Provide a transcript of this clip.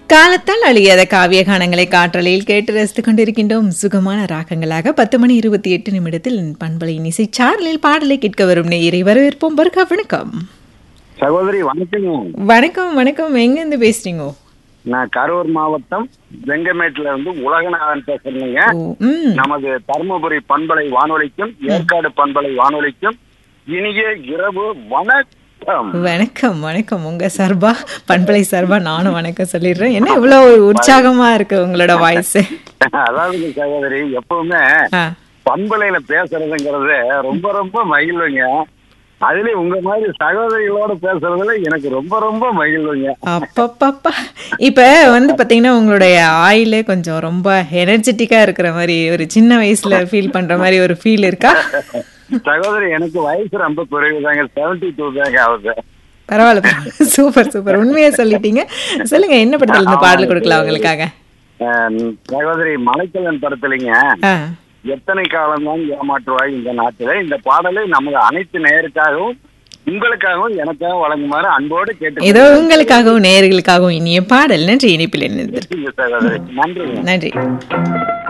காலத்தால் அழியாத காவிய கானங்களை காற்றலையில் கேட்டு ரசித்துக் கொண்டிருக்கின்றோம் சுகமான ராகங்களாக பத்து மணி இருபத்தி எட்டு நிமிடத்தில் பண்பலையின் இசை சாரலில் பாடலை கேட்க வரும் நேயரை வரவேற்போம் வருகா வணக்கம் சகோதரி வணக்கங்க வணக்கம் வணக்கம் எங்கேருந்து பேசுறீங்க நான் கரூர் மாவட்டம் வெங்கமேட்ல இருந்து உலகநாதன் பேசுறேங்க ஓ, ம் நமது தருமபுரி பண்பலை வானொலிக்கும் ஏற்காடு பண்பலை வானொலிக்கும் இனிய இரவு வணக்கம் வணக்கம் வணக்கம் உங்க சர்பா பண்பலை சர்பா நானும் வணக்கம் சொல்லிடுறேன் என்ன இவ்வளவு உற்சாகமா இருக்கு உங்களோட வாய்ஸ் அதாவது சகோதரி எப்பவுமே பண்பலையில பேசுறதுங்கிறது ரொம்ப ரொம்ப மகிழ்வுங்க அதுலயும் உங்க மாதிரி சகோதரிகளோட பேசுறதுல எனக்கு ரொம்ப ரொம்ப மகிழ்வுங்க அப்பப்பப்பா இப்ப வந்து பாத்தீங்கன்னா உங்களுடைய ஆயிலே கொஞ்சம் ரொம்ப எனர்ஜெட்டிக்கா இருக்கிற மாதிரி ஒரு சின்ன வயசுல ஃபீல் பண்ற மாதிரி ஒரு ஃபீல் இருக்கா சகோதரி எனக்கு வயசு ரொம்ப குறைவுதாங்க செவன்டி டூ தாங்க ஆகுது பரவாயில்ல பரவாயில்ல. சூப்பர் சூப்பர் உண்மையா சொல்லிட்டீங்க சொல்லுங்க என்ன படத்துல இந்த பாடல் கொடுக்கலாம் உங்களுக்காக அஹ் சகோதரி மலைக்கல்லன் படத்துலங்க ஆ, எத்தனை காலம்தான் ஏமாற்றுவாய் இந்த நாட்டில இந்த பாடலை நமது அனைத்து நேருக்காகவும் உங்களுக்காகவும் எனக்காகவும் வழங்குமாறு அன்போடு கேட்டு ஏதோ உங்களுக்காகவும் நேயர்களுக்காகவும் இனிய பாடல் நன்றி இனிப்பில் இணைந்தது சகோதரி நன்றி நன்றி